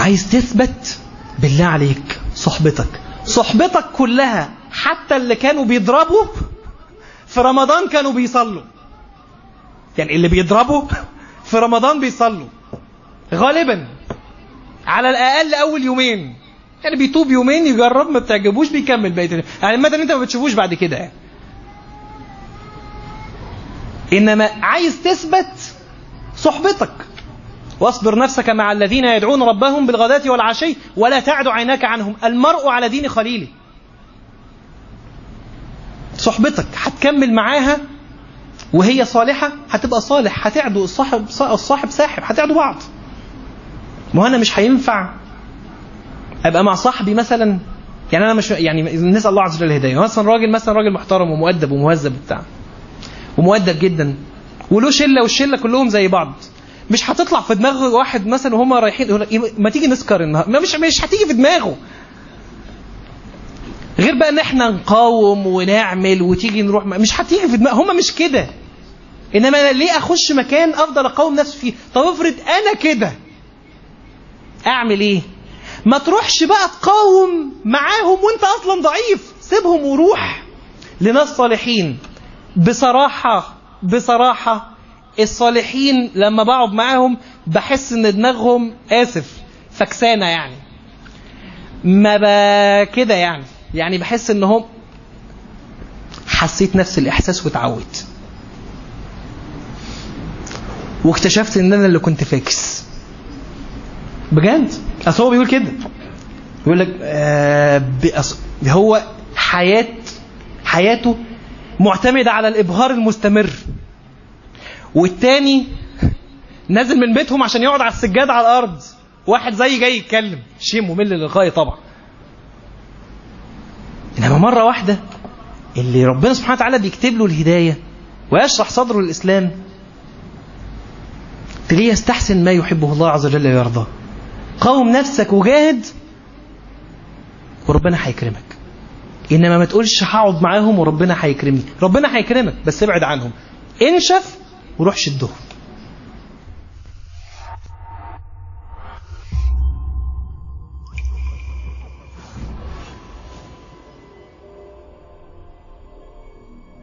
عايز تثبت بالله عليك صحبتك صحبتك كلها حتى اللي كانوا بيضربوا في رمضان كانوا بيصلوا يعني اللي بيضربوا في رمضان بيصلوا غالبا على الاقل اول يومين يعني بيتوب يومين يجرب ما بتعجبوش بيكمل بقيه يعني مثلا انت ما بتشوفوش بعد كده يعني. انما عايز تثبت صحبتك واصبر نفسك مع الذين يدعون ربهم بالغداة والعشي ولا تعد عيناك عنهم المرء على دين خليله صحبتك هتكمل معاها وهي صالحة هتبقى صالح هتعدوا الصاحب الصاحب ساحب هتعدوا بعض ما هو انا مش هينفع ابقى مع صاحبي مثلا يعني انا مش يعني نسال الله عز وجل الهدايه مثلا راجل مثلا راجل محترم ومؤدب ومهذب وبتاع ومؤدب جدا وله شله والشله كلهم زي بعض مش هتطلع في دماغ واحد مثلا وهم رايحين يقول لك ما تيجي نسكر النهارده ما مش مش هتيجي في دماغه غير بقى ان احنا نقاوم ونعمل وتيجي نروح مش هتيجي في دماغ هم مش كده انما أنا ليه اخش مكان افضل اقاوم نفسي فيه طب افرض انا كده اعمل ايه ما تروحش بقى تقاوم معاهم وانت اصلا ضعيف سيبهم وروح لناس صالحين بصراحة بصراحة الصالحين لما بقعد معاهم بحس ان دماغهم اسف فكسانة يعني ما ب... كده يعني يعني بحس ان هم حسيت نفس الاحساس واتعودت واكتشفت ان انا اللي كنت فاكس بجد اصل هو بيقول كده بيقول لك آه بأص... هو حياة حياته معتمدة على الإبهار المستمر والتاني نازل من بيتهم عشان يقعد على السجاد على الأرض واحد زي جاي يتكلم شيء ممل للغاية طبعا إنما مرة واحدة اللي ربنا سبحانه وتعالى بيكتب له الهداية ويشرح صدره للإسلام تلاقيه يستحسن ما يحبه الله عز وجل ويرضاه قاوم نفسك وجاهد وربنا هيكرمك انما ما تقولش هقعد معاهم وربنا هيكرمني ربنا هيكرمك بس ابعد عنهم انشف وروح شدهم